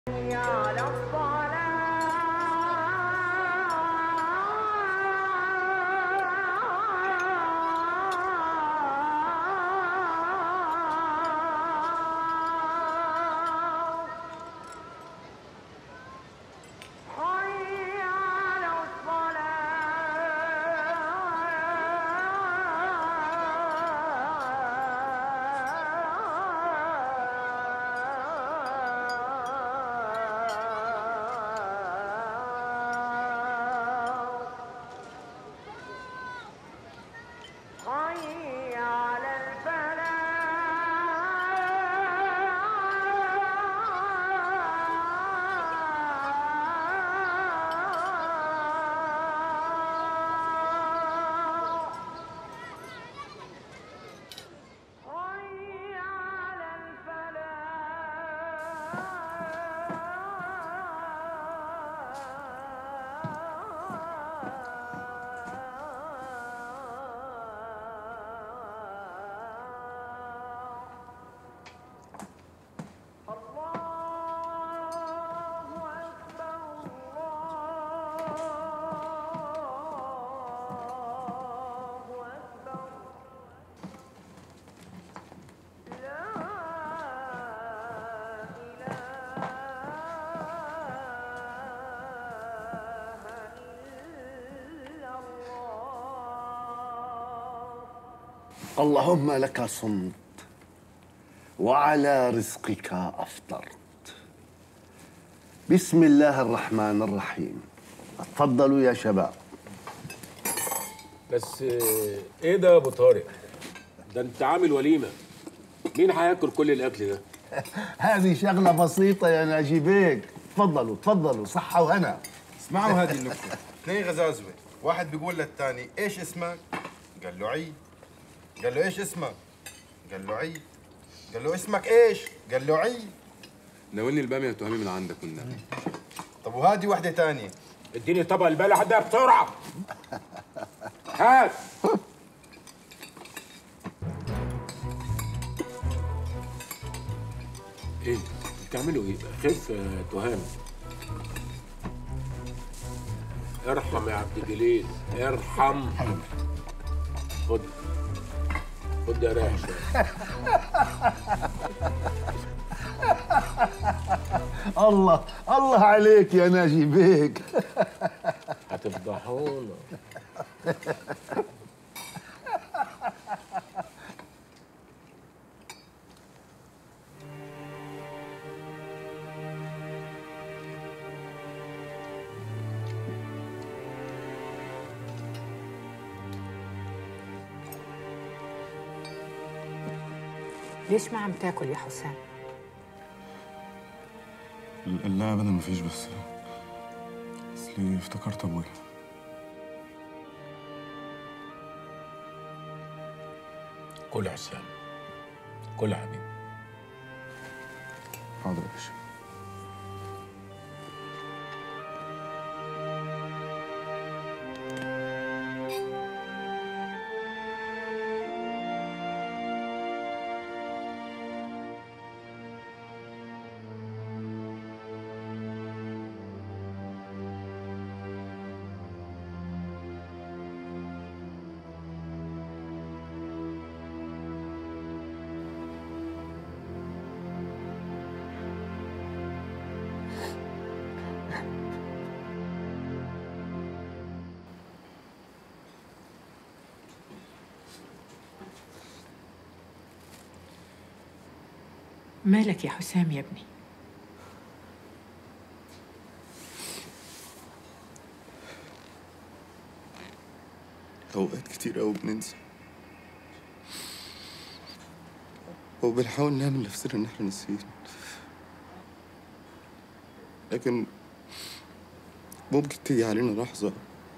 اللهم لك صمت وعلى رزقك افطرت بسم الله الرحمن الرحيم اتفضلوا يا شباب بس آه، ايه ده يا ابو طارق ده انت عامل وليمه مين هياكل كل الاكل ده هذه شغلة بسيطة يا ناجي بيك تفضلوا تفضلوا صحة وهنا اسمعوا هذه النكتة اثنين غزازوة واحد بيقول للثاني ايش اسمك؟ قال له عيد قال له ايش اسمك؟ قال له عيد قال له اسمك ايش؟ قال له عيد ناولني الباميه يا تهامي من عندك والنبي طب وهذه واحدة ثانية اديني طبق البلح ده بسرعه هات ايه بتعملوا ايه خف يا تهام ارحم يا عبد الجليل ارحم خد خد يا رايح شويه الله الله عليك يا ناجي بيك هتفضحونا ليش ما عم تاكل يا حسام؟ لا ابدا مفيش بس اصلي افتكرت ابويا كل يا حسام كل يا حبيبي حاضر يا باشا مالك يا حسام يا ابني؟ اوقات كتير قوي بننسى وبنحاول نعمل نفسنا ان احنا ناسيين لكن ممكن تيجي علينا لحظة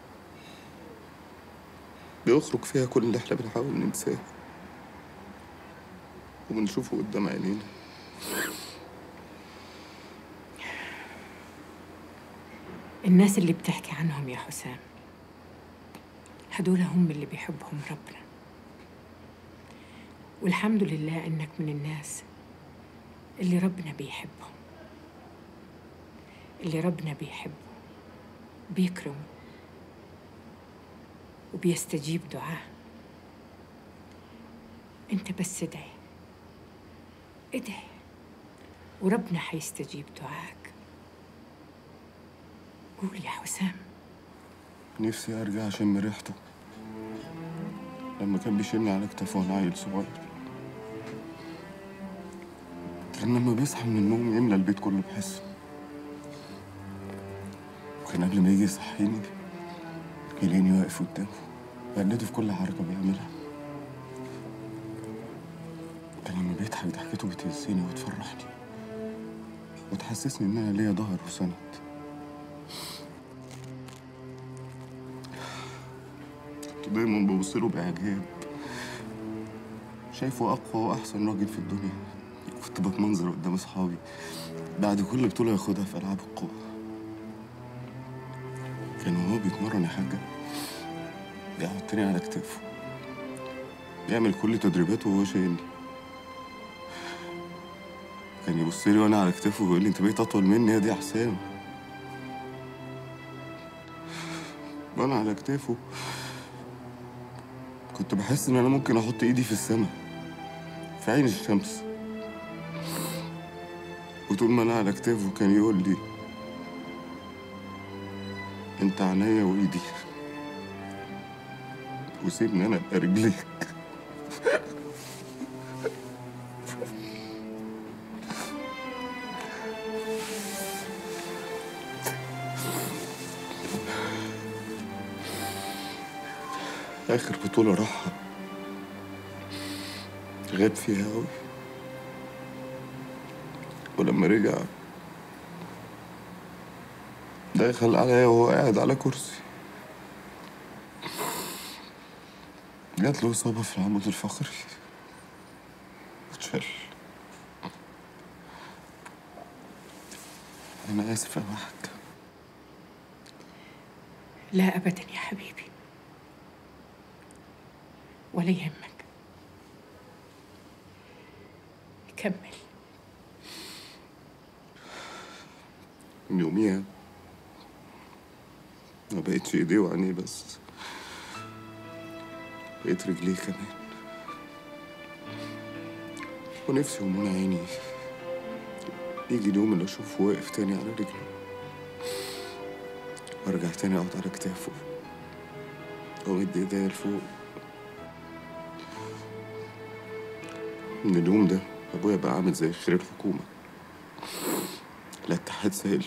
بيخرج فيها كل اللي احنا بنحاول ننساه وبنشوفه قدام عينينا الناس اللي بتحكي عنهم يا حسام هدول هم اللي بيحبهم ربنا والحمد لله انك من الناس اللي ربنا بيحبهم اللي ربنا بيحبه بيكرمه وبيستجيب دعاه انت بس ادعي ادعي وربنا حيستجيب دعاك قول يا حسام نفسي ارجع اشم ريحته لما كان بيشيلني على كتافه وانا عيل صغير كان لما بيصحى من النوم يملى البيت كله بحس وكان قبل ما يجي يصحيني يلاقيني واقف قدامه بقلده في كل حركة بيعملها كان لما بيضحك ضحكته بتهزني وتفرحني وتحسسني ان انا ليا ظهر وسند كنت دايما ببص له باعجاب شايفه اقوى واحسن راجل في الدنيا كنت بتمنظر قدام اصحابي بعد كل بطوله ياخدها في العاب القوى كان وهو بيتمرن يا حاجه بيحطني على كتافه بيعمل كل تدريباته وهو شايلني كان يبص لي وانا على كتافه ويقول لي انت بقيت اطول مني يا دي يا حسام وانا على كتافه كنت بحس ان انا ممكن احط ايدي في السماء في عين الشمس وطول ما انا على كتافه كان يقول لي انت عينيا وايدي وسيبني انا ابقى رجليك آخر بطولة راحها غاب فيها أوي ولما رجع دخل عليا وهو قاعد على كرسي جات له إصابة في العمود الفقري واتشل أنا آسف يا وحك لا ابدا يا حبيبي ولا يهمك كمل من يوميها ما بقتش ايديه وعينيه بس بقيت رجليه كمان ونفسي ومنى عيني يجي اليوم اللي اشوفه واقف تاني على رجله وارجع تاني اقعد على كتافه وامد ايديا لفوق من اليوم ده ابويا بقى عامل زي خير الحكومه لا اتحاد سائل